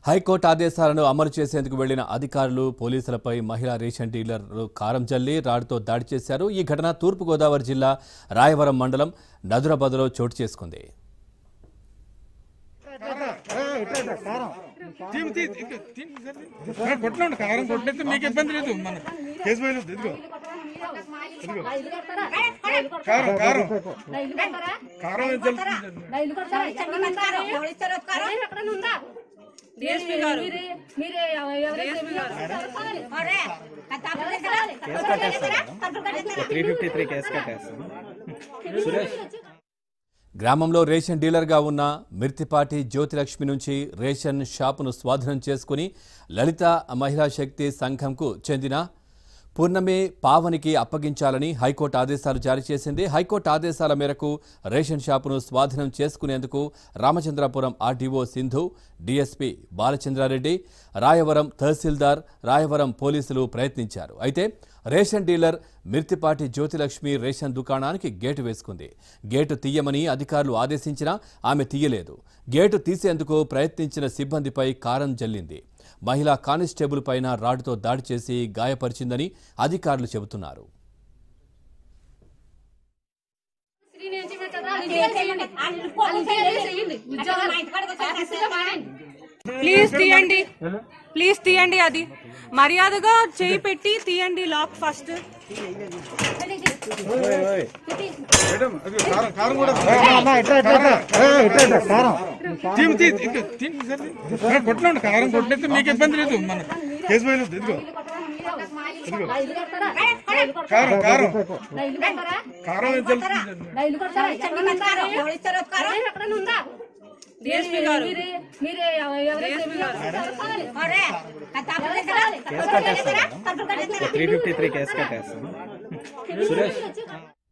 High court ఆదేశాలను అమలు చేసేందుకు వెళ్లిన అధికారులు పోలీసులపై మహిళా రేషన్ డీలర్లు కారం జల్లి రాడ్తో దాడి చేశారు ఈ ఘటన తూర్పుగోదావరి జిల్లా రాయవరం మండలం నదురబదలో చోటు చేసుకుంది తీమ్ తీ ఇదిగో, తీమ్ సరే. ఆ, కొట్టండి కారం కొట్టినైతే మీకు ఇబ్బంది లేదు మన కేసు బయలు ఇదిగో కారం కారం కారం ఎంత తెలుస్తుంది? త్రీ ఫిఫ్టీ త్రీ కేసు కట్టేస్తాం గ్రామంలో రేషన్ డీలర్గా ఉన్న మిర్తిపాటి జ్యోతిలక్ష్మి నుంచి రేషన్ షాపును స్వాధీనం చేసుకుని లలిత మహిళా శక్తి సంఘంకు చెందిన పూర్ణమే పావనికి అప్పగించాలని హైకోర్టు ఆదేశాలు జారీ చేసింది హైకోర్టు ఆదేశాల మేరకు రేషన్ షాపును స్వాధీనం చేసుకునేందుకు రామచంద్రపురం ఆర్డీఓ సింధు డీఎస్పీ బాలచంద్రారెడ్డి రాయవరం తహసీల్దార్ రాయవరం పోలీసులు ప్రయత్నించారు అయితే ration dealer Mirtipati Jyothilakshmi ration దుకాణానికి గేటు వేసుకుంది గేటు తీయమని అధికారులు ఆదేశించినా ఆమె తీయలేదు గేటు తీసేందుకు ప్రయత్నించిన సిబ్బందిపై కారం జల్లింది మహిళా కానిస్టేబుల్ పైన రాడ్తో దాడి చేసి గాయపరిచిందని అధికారులు చెబుతున్నారు ప్లీజ్ తీయండి ప్లీజ్ తీయండి అది మర్యాదగా చేయి పెట్టి తీయండి లాక్ ఫస్ట్ మేడం, ఇదిగో కారం కారం కూడా తీమ్ తీ ఇదిగో, తీమ్ సరే. ఆ, కొట్టండి కారం కొట్టినైతే మీకు ఇబ్బంది లేదు మన కేసు బయలు ఇదిగో కారం కారం కారం ఎంత తెలుస్తుంది? డిఎస్పీ గారు త్రీ ఫిఫ్టీ త్రీ కేసు కట్టేస్తాం సురేష్